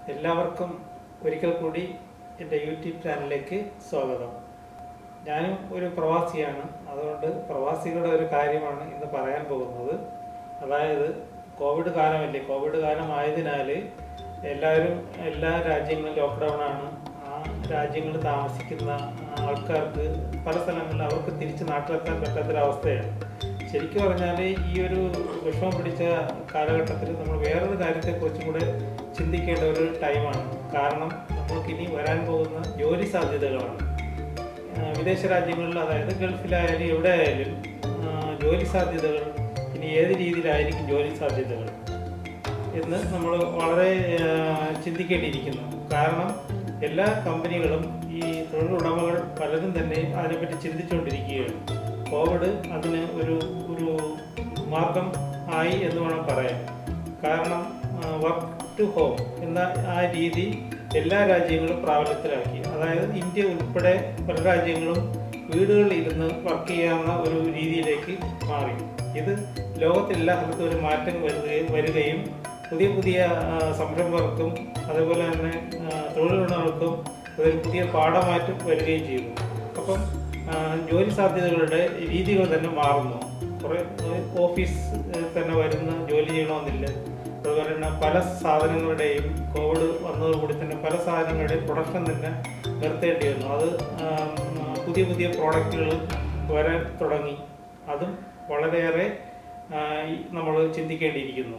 എല്ലാവർക്കും ഒരിക്കൽ കൂടി എൻ്റെ യൂട്യൂബ് ചാനലിലേക്ക് സ്വാഗതം ഞാനും ഒരു പ്രവാസിയാണ് അതുകൊണ്ട് പ്രവാസികളുടെ ഒരു കാര്യമാണ് ഇന്ന് പറയാൻ പോകുന്നത് അതായത് കോവിഡ് കാലമല്ലേ കോവിഡ് കാലമായതിനാൽ എല്ലാവരും എല്ലാ രാജ്യങ്ങളും ലോക്ക്ഡൗൺ ആണ് ആ രാജ്യങ്ങളിൽ താമസിക്കുന്ന ആൾക്കാർക്ക് പല സ്ഥലങ്ങളിൽ അവർക്ക് തിരിച്ച് നാട്ടിലെത്താൻ പറ്റാത്തൊരവസ്ഥയാണ് ശരിക്കും പറഞ്ഞാൽ ഈ ഒരു വിഷമം പിടിച്ച കാലഘട്ടത്തിൽ നമ്മൾ വേറൊരു കാര്യത്തെക്കുറിച്ചും കൂടെ ചിന്തിക്കേണ്ട ഒരു ടൈമാണ് കാരണം നമ്മൾക്കിനി വരാൻ പോകുന്ന ജോലി സാധ്യതകളാണ് ആ, വിദേശ രാജ്യങ്ങളിൽ അതായത് ഗൾഫിലായാലും എവിടെ ആയാലും ആ, ജോലി സാധ്യതകൾ ഇനി ഏത് രീതിയിലായിരിക്കും ജോലി സാധ്യതകൾ എന്ന് നമ്മൾ വളരെ ആ, ചിന്തിക്കേണ്ടിയിരിക്കുന്നു കാരണം എല്ലാ കമ്പനികളും ഈ തൊഴിലുടമകൾ പലരും തന്നെ അതിനെപ്പറ്റി ചിന്തിച്ചുകൊണ്ടിരിക്കുകയാണ് കോവിഡ് അതിന് ഒരു ഒരു മാർഗം ആയി എന്ന് വേണം പറയാൻ കാരണം വർക്ക് ടു ഹോം എന്ന ആ രീതി എല്ലാ രാജ്യങ്ങളും പ്രാബല്യത്തിലാക്കി അതായത് ഇന്ത്യ ഉൾപ്പെടെ പല രാജ്യങ്ങളും വീടുകളിൽ ഇരുന്ന് വർക്ക് ചെയ്യാവുന്ന ഒരു രീതിയിലേക്ക് മാറി ഇത് ലോകത്തെല്ലാ സ്ഥലത്തും ഒരു മാറ്റം വരികയും വരികയും പുതിയ പുതിയ ആ, സംരംഭകർക്കും അതുപോലെ തന്നെ ആ, തൊഴിലുടമകൾക്കും അതൊരു പുതിയ പാഠമാറ്റം വരികയും ചെയ്തു അപ്പം ആ, ജോലി സാധ്യതകളുടെ രീതികൾ തന്നെ മാറുന്നു കുറേ ഓഫീസ് തന്നെ വരുന്ന ജോലി ചെയ്യണമെന്നില്ല അതുപോലെ തന്നെ പല സാധനങ്ങളുടെയും കോവിഡ് വന്നതോടുകൂടി തന്നെ പല സാധനങ്ങളുടെയും പ്രൊഡക്ഷൻ തന്നെ നിർത്തേണ്ടി വന്നു അത് ആം, പുതിയ പുതിയ പ്രോഡക്റ്റുകൾ വരാൻ തുടങ്ങി അതും വളരെയേറെ നമ്മൾ ചിന്തിക്കേണ്ടിയിരിക്കുന്നു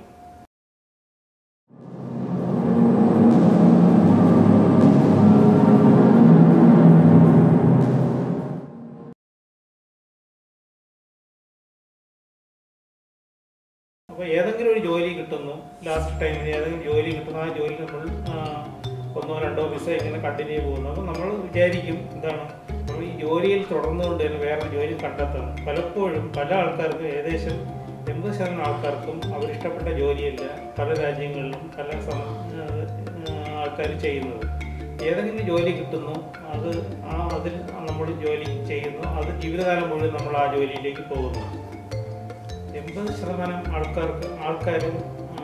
അപ്പോൾ ഏതെങ്കിലും ഒരു ജോലി കിട്ടുന്നു ലാസ്റ്റ് ടൈമിൽ ഏതെങ്കിലും ജോലി കിട്ടുന്നു ആ ജോലി നമ്മൾ ആ, ഒന്നോ രണ്ടോ ദിവസം ഇങ്ങനെ കണ്ടിന്യൂ പോകുന്നു അപ്പോൾ നമ്മൾ വിചാരിക്കും എന്താണ് നമ്മൾ ഈ ജോലിയിൽ തുടർന്നുകൊണ്ട് തന്നെ വേറെ ജോലി കണ്ടെത്തണം പലപ്പോഴും പല ആൾക്കാർക്കും ഏകദേശം എൺപത് ശതമാനം ആൾക്കാർക്കും അവരിഷ്ടപ്പെട്ട ജോലിയല്ല പല രാജ്യങ്ങളിലും പല ആൾക്കാർ ചെയ്യുന്നത് ഏതെങ്കിലും ജോലി കിട്ടുന്നു അത് ആ അതിൽ നമ്മൾ ജോലി ചെയ്യുന്നു അത് ജീവിതകാലം മുഴുവൻ നമ്മൾ ആ ജോലിയിലേക്ക് പോകുന്നു എൺപത് ശതമാനം ആൾക്കാർക്ക് ആൾക്കാരും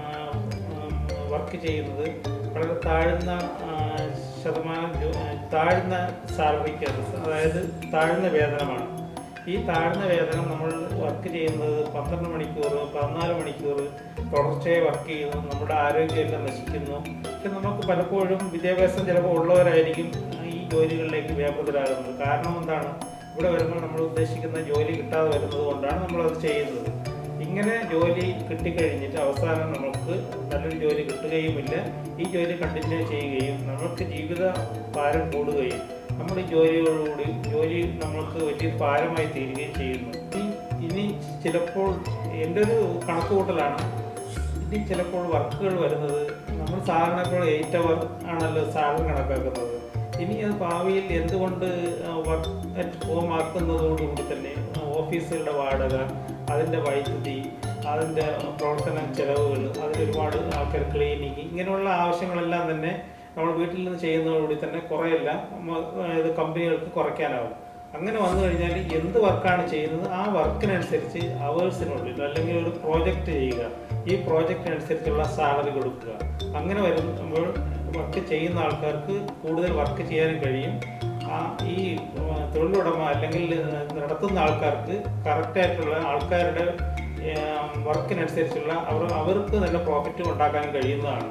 വർക്ക് ചെയ്യുന്നത് വളരെ താഴ്ന്ന ആ, ശതമാനം ജോ- ആ, താഴ്ന്ന സാലറിക്ക് അതായത് താഴ്ന്ന വേതനമാണ് ഈ താഴ്ന്ന വേതനം നമ്മൾ വർക്ക് ചെയ്യുന്നത് പന്ത്രണ്ട് മണിക്കൂർ പതിനാല് മണിക്കൂർ തുടർച്ചയായി വർക്ക് ചെയ്യുന്നു നമ്മുടെ ആരോഗ്യമെല്ലാം നശിക്കുന്നു പക്ഷെ നമുക്ക് പലപ്പോഴും വിദ്യാഭ്യാസം ചിലപ്പോൾ ഉള്ളവരായിരിക്കും ഈ ജോലികളിലേക്ക് വ്യാപൃതരാകുന്നത് കാരണം എന്താണ് ഇവിടെ വരുമ്പോൾ നമ്മൾ ഉദ്ദേശിക്കുന്ന ജോലി കിട്ടാതെ വരുന്നത് കൊണ്ടാണ് നമ്മളത് ചെയ്യുന്നത് ഇങ്ങനെ ജോലി കിട്ടിക്കഴിഞ്ഞിട്ട് അവസാനം നമുക്ക് നല്ലൊരു ജോലി കിട്ടുകയുമില്ല ഈ ജോലി കണ്ടിന്യൂ ചെയ്യുകയും നമുക്ക് ജീവിത ഭാരം കൂടുകയും നമ്മൾ ഈ ജോലികളോടുകൂടി ജോലി നമ്മൾക്ക് വലിയ ഭാരമായി തീരുകയും ചെയ്യുന്നു ഇനി ഇനി ചിലപ്പോൾ എൻ്റെ ഒരു കണക്കുകൂട്ടലാണ് ഇനി ചിലപ്പോൾ വർക്കുകൾ വരുന്നത് നമ്മൾ സാധാരണ ഇപ്പോൾ എയ്റ്റ് അവർ ആണല്ലോ സാലറി കണക്കാക്കുന്നത് ഇനി അത് ഭാവിയിൽ എന്തുകൊണ്ട് വർക്ക് അറ്റ് ഹോം ആക്കുന്നതോടുകൂടി തന്നെ ഓഫീസുകളുടെ വാടക അതിൻ്റെ വൈദ്യുതി അതിൻ്റെ പ്രവർത്തന ചെലവുകൾ അതിലൊരുപാട് ആൾക്കാർ ക്ലീനിങ് ഇങ്ങനെയുള്ള ആവശ്യങ്ങളെല്ലാം തന്നെ നമ്മൾ വീട്ടിൽ നിന്ന് ചെയ്യുന്നതോടുകൂടി തന്നെ കുറെയെല്ലാം നമ്മ- ഇത് കമ്പനികൾക്ക് കുറയ്ക്കാനാവും അങ്ങനെ വന്നു കഴിഞ്ഞാൽ എന്ത് വർക്കാണ് ചെയ്യുന്നത് ആ വർക്കിനനുസരിച്ച് അവേഴ്സിനുള്ളിൽ അല്ലെങ്കിൽ ഒരു പ്രോജക്റ്റ് ചെയ്യുക ഈ പ്രോജക്റ്റിനനുസരിച്ചുള്ള സാലറി കൊടുക്കുക അങ്ങനെ വരുമ്പോൾ വർക്ക് ചെയ്യുന്ന ആൾക്കാർക്ക് കൂടുതൽ വർക്ക് ചെയ്യാനും കഴിയും ആ ഈ ആ, തൊഴിലുടമ അല്ലെങ്കിൽ നടത്തുന്ന ആൾക്കാർക്ക് കറക്റ്റായിട്ടുള്ള ആൾക്കാരുടെ വർക്കിനനുസരിച്ചുള്ള അവർ അവർക്ക് നല്ല പ്രോഫിറ്റ് ഉണ്ടാക്കാൻ കഴിയുന്നതാണ്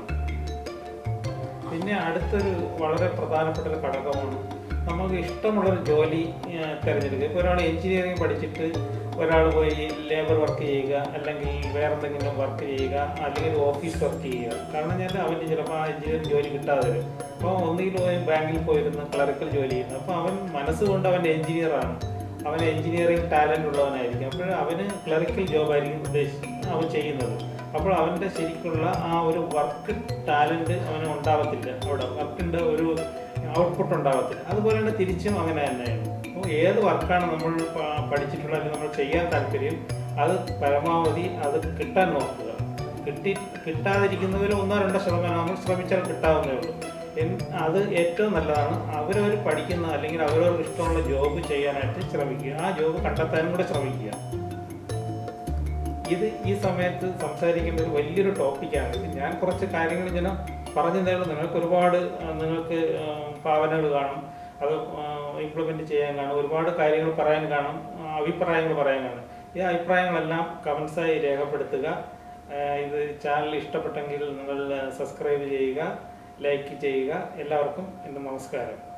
പിന്നെ അടുത്തൊരു വളരെ പ്രധാനപ്പെട്ട ഒരു ഘടകമാണ് നമുക്ക് ഇഷ്ടമുള്ളൊരു ജോലി ആ, തിരഞ്ഞെടുക്കുക ഇപ്പോൾ ഒരാൾ എഞ്ചിനീയറിംഗ് പഠിച്ചിട്ട് ഒരാൾ പോയി ലേബർ വർക്ക് ചെയ്യുക അല്ലെങ്കിൽ വേറെ എന്തെങ്കിലും വർക്ക് ചെയ്യുക അല്ലെങ്കിൽ ഓഫീസ് വർക്ക് ചെയ്യുക കാരണം ഞാൻ അവന് ചിലപ്പോൾ ആ എഞ്ചിനീയറിംഗ് ജോലി കിട്ടാതെ വരും അപ്പോൾ ഒന്നുകിൽ പോയി ബാങ്കിൽ പോയിരുന്ന് ക്ലറിക്കൽ ജോലി ചെയ്യുന്നു അപ്പോൾ അവൻ മനസ്സുകൊണ്ട് അവൻ എഞ്ചിനീയറാണ് അവൻ എഞ്ചിനീയറിംഗ് ടാലൻ്റ് ഉള്ളവനായിരിക്കും അപ്പോൾ അവന് ക്ലറിക്കൽ ജോബായിരിക്കും ഉദ്ദേശിച്ച് അവൻ ചെയ്യുന്നത് അപ്പോൾ അവൻ്റെ ശരിക്കുള്ള ആ ഒരു വർക്ക് ടാലൻറ്റ് അവന് ഉണ്ടാവത്തില്ല അവിടെ വർക്കിൻ്റെ ഒരു ഔട്ട്പുട്ട് ഉണ്ടാവത്തില്ല അതുപോലെ തന്നെ തിരിച്ചും അങ്ങനെ തന്നെയാണ് അപ്പോൾ ഏത് വർക്കാണ് നമ്മൾ പ- പഠിച്ചിട്ടുള്ള അല്ലെങ്കിൽ നമ്മൾ ചെയ്യാൻ താല്പര്യം അത് പരമാവധി അത് കിട്ടാൻ നോക്കുക കിട്ടി കിട്ടാതിരിക്കുന്നതിൽ ഒന്നോ രണ്ടോ ശതമാനം നമ്മൾ ശ്രമിച്ചാൽ കിട്ടാവുന്നേ ഉള്ളൂ എൻ- അത് ഏറ്റവും നല്ലതാണ് അവരവർ പഠിക്കുന്ന അല്ലെങ്കിൽ അവരവർക്ക് ഇഷ്ടമുള്ള ജോബ് ചെയ്യാനായിട്ട് ശ്രമിക്കുക ആ ജോബ് കണ്ടെത്താനും കൂടെ ശ്രമിക്കുക ഇത് ഈ സമയത്ത് സംസാരിക്കേണ്ട ഒരു വലിയൊരു ടോപ്പിക്കാണ് ഇത് ഞാൻ കുറച്ച് കാര്യങ്ങൾ ഇങ്ങനെ പറഞ്ഞു തരുന്നത് നിങ്ങൾക്ക് ഒരുപാട് ആ, നിങ്ങൾക്ക് ഭാവനകൾ കാണും അത് ഇംപ്ലിമെന്റ് ചെയ്യാൻ കാണും ഒരുപാട് കാര്യങ്ങൾ പറയാൻ കാണും ആ, അഭിപ്രായങ്ങൾ പറയാൻ കാണും ഈ അഭിപ്രായങ്ങളെല്ലാം കമൻസായി രേഖപ്പെടുത്തുക ആ, ഇത് ചാനൽ ഇഷ്ടപ്പെട്ടെങ്കിൽ നിങ്ങൾ സബ്സ്ക്രൈബ് ചെയ്യുക ലൈക്ക് ചെയ്യുക എല്ലാവർക്കും എൻ്റെ നമസ്കാരം